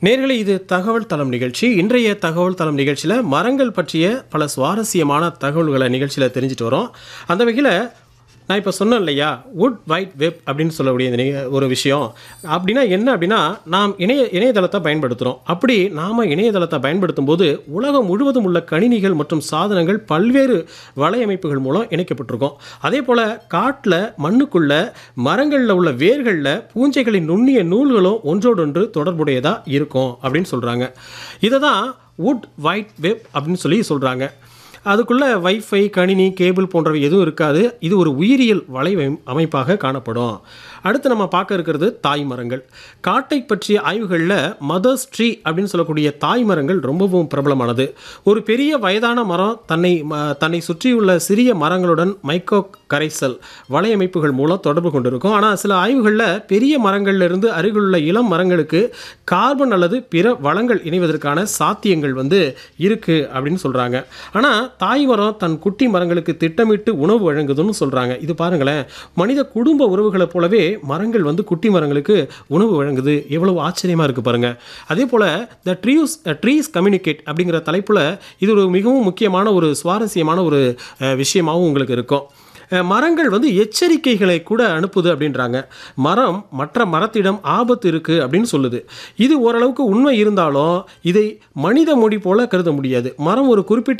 நேர்களே இது தகவல் தளம் நிகழ்ச்சி இன்றைய தகவல் தளம் நிகழ்ச்சியில் மரங்கள் பற்றிய பல சுவாரஸ்யமான தகவல்களை நிகழ்ச்சியில் தெரிஞ்சுட்டு வரோம் அந்த வகையில் நான் இப்போ சொன்னேன் இல்லையா வுட் வைட் வெப் அப்படின்னு சொல்லக்கூடிய இந்த நிக- ஒரு விஷயம் அப்படின்னா என்ன அப்படின்னா நாம் இணைய இணையதளத்தை பயன்படுத்துகிறோம் அப்படி நாம் இணையதளத்தை பயன்படுத்தும் போது உலகம் முழுவதும் உள்ள கணினிகள் மற்றும் சாதனங்கள் பல்வேறு வலையமைப்புகள் மூலம் இணைக்கப்பட்டிருக்கும் அதே போல் காட்டில் மண்ணுக்குள்ள மரங்களில் உள்ள வேர்களில் பூஞ்சைகளின் நுண்ணிய நூல்களும் ஒன்றோடொன்று தொடர்புடையதாக இருக்கும் அப்படின்னு சொல்கிறாங்க இதை தான் வுட் வைட் வெப் அப்படின்னு சொல்லி சொல்கிறாங்க அதுக்குள்ளே வைஃபை கணினி கேபிள் போன்றவை எதுவும் இருக்காது இது ஒரு உயிரியல் வலை அமைப்பாக காணப்படும் அடுத்து நம்ம பார்க்க இருக்கிறது தாய் மரங்கள் காட்டை பற்றிய ஆய்வுகளில் மதர்ஸ் ட்ரீ அப்படின்னு சொல்லக்கூடிய தாய் மரங்கள் ரொம்பவும் பிரபலமானது ஒரு பெரிய வயதான மரம் தன்னை ம- தன்னை சுற்றியுள்ள சிறிய மரங்களுடன் மைக்கோ கரைசல் வலையமைப்புகள் மூலம் தொடர்பு கொண்டிருக்கும் ஆனால் சில ஆய்வுகளில் பெரிய மரங்கள்ல இருந்து அருகிலுள்ள இளம் மரங்களுக்கு கார்பன் அல்லது பிற வளங்கள் இணைவதற்கான சாத்தியங்கள் வந்து இருக்கு அப்படின்னு சொல்றாங்க ஆனால் தாய் மரம் தன் குட்டி மரங்களுக்கு திட்டமிட்டு உணவு வழங்குதுன்னு சொல்றாங்க இது பாருங்களேன் மனித குடும்ப உறவுகளைப் போலவே மரங்கள் வந்து குட்டி மரங்களுக்கு உணவு வழங்குது எவ்வளவு ஆச்சரியமா இருக்கு பாருங்க அதே போல த ட்ரீஸ் ட்ரீஸ் கம்யூனிகேட் அப்படிங்கிற தலைப்புல இது ஒரு மிகவும் முக்கியமான ஒரு சுவாரஸ்யமான ஒரு அஹ், விஷயமாவும் உங்களுக்கு இருக்கும் அஹ் மரங்கள் வந்து எச்சரிக்கைகளை கூட அனுப்புது அப்படின்றாங்க மரம் மற்ற மரத்திடம் ஆபத்து இருக்குது அப்படின்னு சொல்லுது இது ஓரளவுக்கு உண்மை இருந்தாலும் இதை மனித மொழி போல கருத முடியாது மரம் ஒரு குறிப்பிட்ட